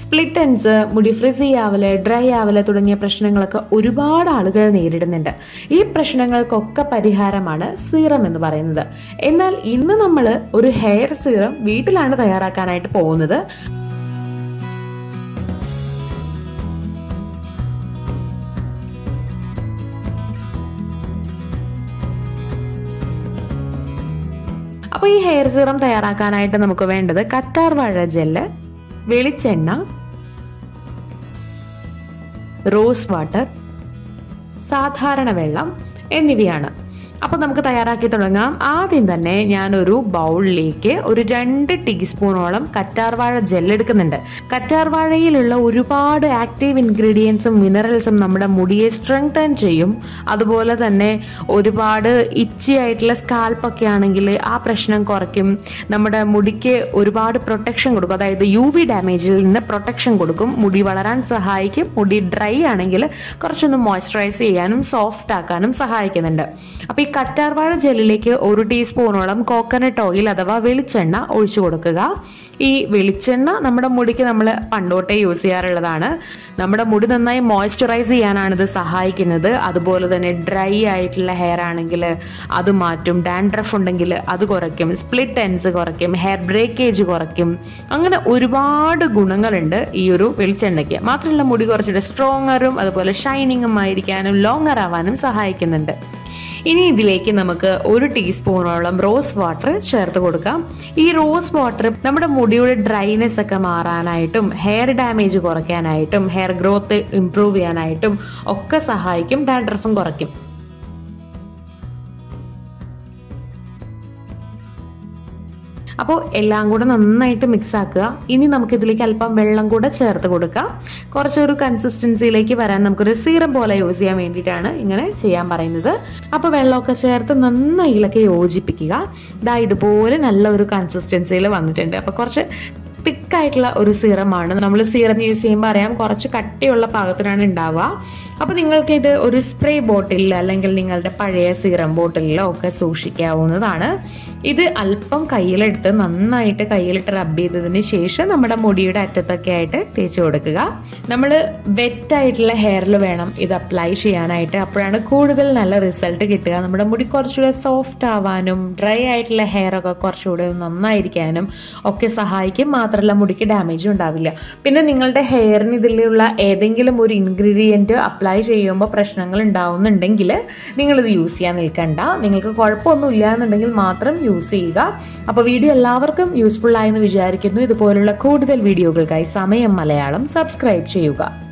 split എൻസ് മുടി frizzy ആവല് dry ആവല് തുടങ്ങിയ പ്രശ്നങ്ങളൊക്കെ ഒരുപാട് ആളുകൾ നേരിടുന്നുണ്ട് ഈ പ്രശ്നങ്ങൾക്കൊക്കെ പരിഹാരമാണ് സീറം എന്ന് പറയുന്നത് എന്നാൽ ഇന്ന് നമ്മൾ ഒരു ഹെയർ സീറം വീട്ടിലാണ് തയ്യാറാക്കാനായിട്ട് പോകുന്നത് അപ്പോൾ ഈ ഹെയർ സീറം തയ്യാറാക്കാനായിട്ട് നമുക്ക് വേണ്ടത് കറ്റാർ വാഴ ജെല്ല് വെളിച്ചെണ്ണ റോസ് വാട്ടർ സാധാരണ വെള്ളം എന്നിവയാണ് അപ്പോൾ നമുക്ക് തയ്യാറാക്കി തുടങ്ങാം ആദ്യം തന്നെ ഞാനൊരു ബൗളിലേക്ക് ഒരു രണ്ട് ടീസ്പൂണോളം കറ്റാർവാഴ ജെൽ എടുക്കുന്നുണ്ട് കറ്റാർവാഴയിലുള്ള ഒരുപാട് ആക്റ്റീവ് ഇൻഗ്രീഡിയൻസും മിനറൽസും നമ്മുടെ മുടിയെ സ്ട്രെങ്തൻ ചെയ്യും അതുപോലെ തന്നെ ഒരുപാട് ഇച്ചി ആയിട്ടുള്ള സ്കാൽപ്പൊക്കെ ആണെങ്കിൽ ആ പ്രശ്നം കുറയ്ക്കും നമ്മുടെ മുടിക്ക് ഒരുപാട് പ്രൊട്ടക്ഷൻ കൊടുക്കും അതായത് യു വി ഡാമേജിൽ നിന്ന് പ്രൊട്ടക്ഷൻ കൊടുക്കും മുടി വളരാൻ സഹായിക്കും മുടി ഡ്രൈ ആണെങ്കിൽ കുറച്ചൊന്ന് മോയ്സ്ചറൈസ് ചെയ്യാനും സോഫ്റ്റ് ആക്കാനും സഹായിക്കുന്നുണ്ട് അപ്പോൾ ഈ കറ്റാർവാഴ ജെല്ലിലേക്ക് ഒരു ടീസ്പൂണോളം കോക്കനട്ട് ഓയിൽ അഥവാ വെളിച്ചെണ്ണ ഒഴിച്ചു കൊടുക്കുക ഈ വെളിച്ചെണ്ണ നമ്മുടെ മുടിക്ക് നമ്മൾ പണ്ടോട്ടേ യൂസ് ചെയ്യാറുള്ളതാണ് നമ്മുടെ മുടി നന്നായി മോയ്സ്ചറൈസ് ചെയ്യാനാണ് ഇത് സഹായിക്കുന്നത് അതുപോലെ തന്നെ ഡ്രൈ ആയിട്ടുള്ള ഹെയർ ആണെങ്കിൽ അത് മാറ്റും ഡാൻഡ്രഫ് ഉണ്ടെങ്കിൽ അത് കുറയ്ക്കും സ്പ്ലിറ്റ് എൻസ് കുറയ്ക്കും ഹെയർ ബ്രേക്കേജ് കുറയ്ക്കും അങ്ങനെ ഒരുപാട് ഗുണങ്ങളുണ്ട് ഈ ഒരു വെളിച്ചെണ്ണയ്ക്ക് മാത്രമല്ല മുടി കുറച്ചുകൂടെ സ്ട്രോങ്ങറും അതുപോലെ ഷൈനിങ്ങും ആയിരിക്കാനും ലോങ്ങർ ആവാനും സഹായിക്കുന്നുണ്ട് ഇനി ഇതിലേക്ക് നമുക്ക് ഒരു ടീസ്പൂണോളം റോസ് വാട്ടർ ചേർത്ത് കൊടുക്കാം ഈ റോസ് വാട്ടർ നമ്മുടെ മുടിയുടെ ഡ്രൈനെസ് ഒക്കെ മാറാനായിട്ടും ഹെയർ ഡാമേജ് കുറയ്ക്കാനായിട്ടും ഹെയർ ഗ്രോത്ത് ഇംപ്രൂവ് ചെയ്യാനായിട്ടും ഒക്കെ സഹായിക്കും ഡാൻഡ്രഫും കുറയ്ക്കും അപ്പോൾ എല്ലാം കൂടെ നന്നായിട്ട് മിക്സ് ആക്കുക ഇനി നമുക്ക് ഇതിലേക്ക് അല്പം വെള്ളം കൂടെ ചേർത്ത് കൊടുക്കാം കുറച്ചൊരു കൺസിസ്റ്റൻസിയിലേക്ക് വരാൻ നമുക്കൊരു സീറം പോലെ യൂസ് ചെയ്യാൻ വേണ്ടിയിട്ടാണ് ഇങ്ങനെ ചെയ്യാൻ പറയുന്നത് അപ്പോൾ വെള്ളമൊക്കെ ചേർത്ത് നന്നായി ഇളക്കി യോജിപ്പിക്കുക ഇതാ ഇതുപോലെ നല്ല ഒരു കൺസിസ്റ്റൻസിയിൽ വന്നിട്ടുണ്ട് അപ്പോൾ കുറച്ച് തിക്കായിട്ടുള്ള ഒരു സീറമാണ് നമ്മൾ സീറം യൂസ് ചെയ്യുമ്പോൾ അറിയാം കുറച്ച് കട്ടിയുള്ള പാകത്തിനാണ് ഉണ്ടാവുക അപ്പോൾ നിങ്ങൾക്ക് ഇത് ഒരു സ്പ്രേ ബോട്ടിലിൽ അല്ലെങ്കിൽ നിങ്ങളുടെ പഴയ സീറം ബോട്ടിലിലോ ഒക്കെ സൂക്ഷിക്കാവുന്നതാണ് ഇത് അല്പം കയ്യിലെടുത്ത് നന്നായിട്ട് കയ്യിലിട്ട് റബ്ബ് ചെയ്തതിന് ശേഷം നമ്മുടെ മുടിയുടെ അറ്റത്തൊക്കെ ആയിട്ട് തേച്ച് കൊടുക്കുക നമ്മൾ വെറ്റായിട്ടുള്ള ഹെയറിൽ വേണം ഇത് അപ്ലൈ ചെയ്യാനായിട്ട് അപ്പോഴാണ് കൂടുതൽ നല്ല റിസൾട്ട് കിട്ടുക നമ്മുടെ മുടി കുറച്ചുകൂടെ സോഫ്റ്റ് ആവാനും ഡ്രൈ ആയിട്ടുള്ള ഹെയർ ഒക്കെ കുറച്ചുകൂടെ നന്നായിരിക്കാനും ഒക്കെ സഹായിക്കും മാത്രമല്ല മുടിക്ക് ഡാമേജും ഉണ്ടാവില്ല പിന്നെ നിങ്ങളുടെ ഹെയറിന് ഇതിലുള്ള ഏതെങ്കിലും ഒരു ഇൻഗ്രീഡിയൻറ്റ് അപ്ലൈ ചെയ്യുമ്പോൾ പ്രശ്നങ്ങൾ ഉണ്ടാവുന്നുണ്ടെങ്കിൽ നിങ്ങളിത് യൂസ് ചെയ്യാൻ നിൽക്കണ്ട നിങ്ങൾക്ക് കുഴപ്പമൊന്നുമില്ല എന്നുണ്ടെങ്കിൽ മാത്രം യൂസ് ചെയ്യുക അപ്പോൾ വീഡിയോ എല്ലാവർക്കും യൂസ്ഫുൾ ആയെന്ന് വിചാരിക്കുന്നു ഇതുപോലുള്ള കൂടുതൽ വീഡിയോകൾക്കായി സമയം മലയാളം സബ്സ്ക്രൈബ് ചെയ്യുക